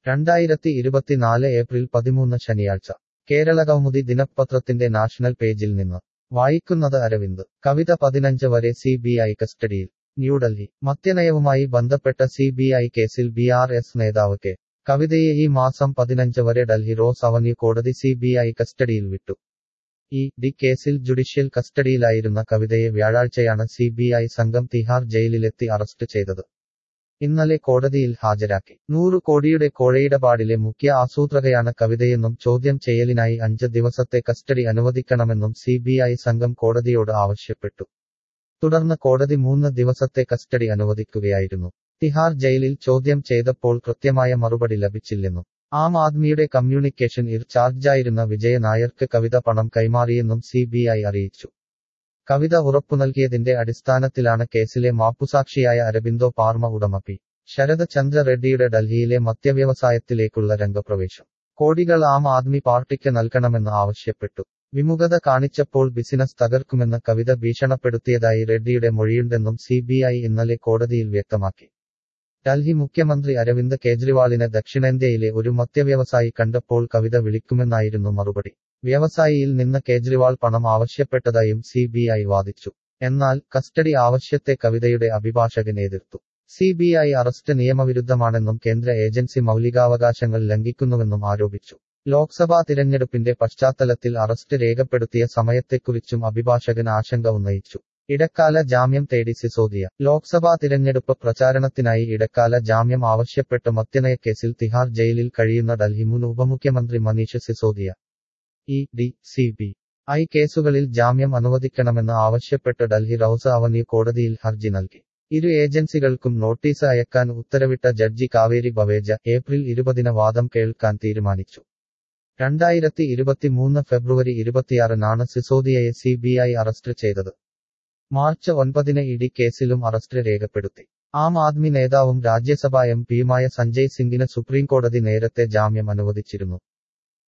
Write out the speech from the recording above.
രണ്ടായിരത്തി ഇരുപത്തിനാല് ഏപ്രിൽ പതിമൂന്ന് ശനിയാഴ്ച കേരള കൗമുദി ദിനപത്രത്തിന്റെ നാഷണൽ പേജിൽ നിന്ന് വായിക്കുന്നത് അരവിന്ദ് കവിത പതിനഞ്ച് വരെ സി ബി ഐ കസ്റ്റഡിയിൽ ന്യൂഡൽഹി മദ്യനയവുമായി ബന്ധപ്പെട്ട സി ബി ഐ കേസിൽ ബി ആർ എസ് നേതാവ് കെ കവിതയെ ഈ മാസം പതിനഞ്ച് വരെ ഡൽഹി റോസ് അവന്യൂ കോടതി സി ബി ഐ കസ്റ്റഡിയിൽ വിട്ടു ഈ ഡി കേസിൽ ജുഡീഷ്യൽ കസ്റ്റഡിയിലായിരുന്ന കവിതയെ വ്യാഴാഴ്ചയാണ് സി ബി ഐ സംഘം തിഹാർ ജയിലിലെത്തി അറസ്റ്റ് ചെയ്തത് ഇന്നലെ കോടതിയിൽ ഹാജരാക്കി നൂറു കോടിയുടെ കോഴയിടപാടിലെ മുഖ്യ ആസൂത്രകയാണ് കവിതയെന്നും ചോദ്യം ചെയ്യലിനായി അഞ്ച് ദിവസത്തെ കസ്റ്റഡി അനുവദിക്കണമെന്നും സി ബി ഐ സംഘം കോടതിയോട് ആവശ്യപ്പെട്ടു തുടർന്ന് കോടതി മൂന്ന് ദിവസത്തെ കസ്റ്റഡി അനുവദിക്കുകയായിരുന്നു തിഹാർ ജയിലിൽ ചോദ്യം ചെയ്തപ്പോൾ കൃത്യമായ മറുപടി ലഭിച്ചില്ലെന്നും ആം ആദ്മിയുടെ കമ്മ്യൂണിക്കേഷൻ ഇൻചാർജായിരുന്ന വിജയ നായർക്ക് കവിത പണം കൈമാറിയെന്നും സി ബി ഐ അറിയിച്ചു കവിത ഉറപ്പു നൽകിയതിന്റെ അടിസ്ഥാനത്തിലാണ് കേസിലെ മാപ്പുസാക്ഷിയായ അരബിന്ദോ പാർമ ഉടമ പി ശരത് ചന്ദ്ര റെഡ്ഡിയുടെ ഡൽഹിയിലെ മദ്യവ്യവസായത്തിലേക്കുള്ള രംഗപ്രവേശം കോടികൾ ആം ആദ്മി പാർട്ടിക്ക് നൽകണമെന്ന് ആവശ്യപ്പെട്ടു വിമുഖത കാണിച്ചപ്പോൾ ബിസിനസ് തകർക്കുമെന്ന് കവിത ഭീഷണപ്പെടുത്തിയതായി റെഡ്ഡിയുടെ മൊഴിയുണ്ടെന്നും സി ബി ഐ ഇന്നലെ കോടതിയിൽ വ്യക്തമാക്കി ഡൽഹി മുഖ്യമന്ത്രി അരവിന്ദ് കേജ്രിവാളിനെ ദക്ഷിണേന്ത്യയിലെ ഒരു മദ്യവ്യവസായി കണ്ടപ്പോൾ കവിത വിളിക്കുമെന്നായിരുന്നു മറുപടി വ്യവസായിയിൽ നിന്ന് കേജ്രിവാൾ പണം ആവശ്യപ്പെട്ടതായും സി ബി ഐ വാദിച്ചു എന്നാൽ കസ്റ്റഡി ആവശ്യത്തെ കവിതയുടെ അഭിഭാഷകൻ എതിർത്തു സി ബി ഐ അറസ്റ്റ് നിയമവിരുദ്ധമാണെന്നും കേന്ദ്ര ഏജൻസി മൗലികാവകാശങ്ങൾ ലംഘിക്കുന്നുവെന്നും ആരോപിച്ചു ലോക്സഭാ തിരഞ്ഞെടുപ്പിന്റെ പശ്ചാത്തലത്തിൽ അറസ്റ്റ് രേഖപ്പെടുത്തിയ സമയത്തെക്കുറിച്ചും അഭിഭാഷകൻ ആശങ്ക ഉന്നയിച്ചു ഇടക്കാല ജാമ്യം തേടി സിസോദിയ ലോക്സഭാ തിരഞ്ഞെടുപ്പ് പ്രചാരണത്തിനായി ഇടക്കാല ജാമ്യം ആവശ്യപ്പെട്ട് മദ്യനയക്കേസിൽ തിഹാർ ജയിലിൽ കഴിയുന്ന ഡൽഹി മുൻ ഉപമുഖ്യമന്ത്രി Manish Sisodia E D C B I കേസുകളിൽ ജാമ്യം അനുവദിക്കണമെന്ന് ആവശ്യപ്പെട്ട് ഡൽഹി റൌസ് അവന്യൂ കോടതിയിൽ ഹർജി നൽകി ഇരു ഏജൻസികൾക്കും നോട്ടീസ് അയക്കാൻ ഉത്തരവിട്ട ജഡ്ജി കാവേരി ബവേജ ഏപ്രിൽ ഇരുപതിന് വാദം കേൾക്കാൻ തീരുമാനിച്ചു രണ്ടായിരത്തി ഇരുപത്തിമൂന്ന് ഫെബ്രുവരി ഇരുപത്തിയാറിനാണ് സിസോദിയയെ സി ബി ഐ അറസ്റ്റ് ചെയ്തത് മാർച്ച് ഒൻപതിന് ഇഡി കേസിലും അറസ്റ്റ് രേഖപ്പെടുത്തി ആം ആദ്മി നേതാവും രാജ്യസഭാ എം പിയുമായ സഞ്ജയ് സിംഗിന് സുപ്രീംകോടതി നേരത്തെ ജാമ്യം അനുവദിച്ചിരുന്നു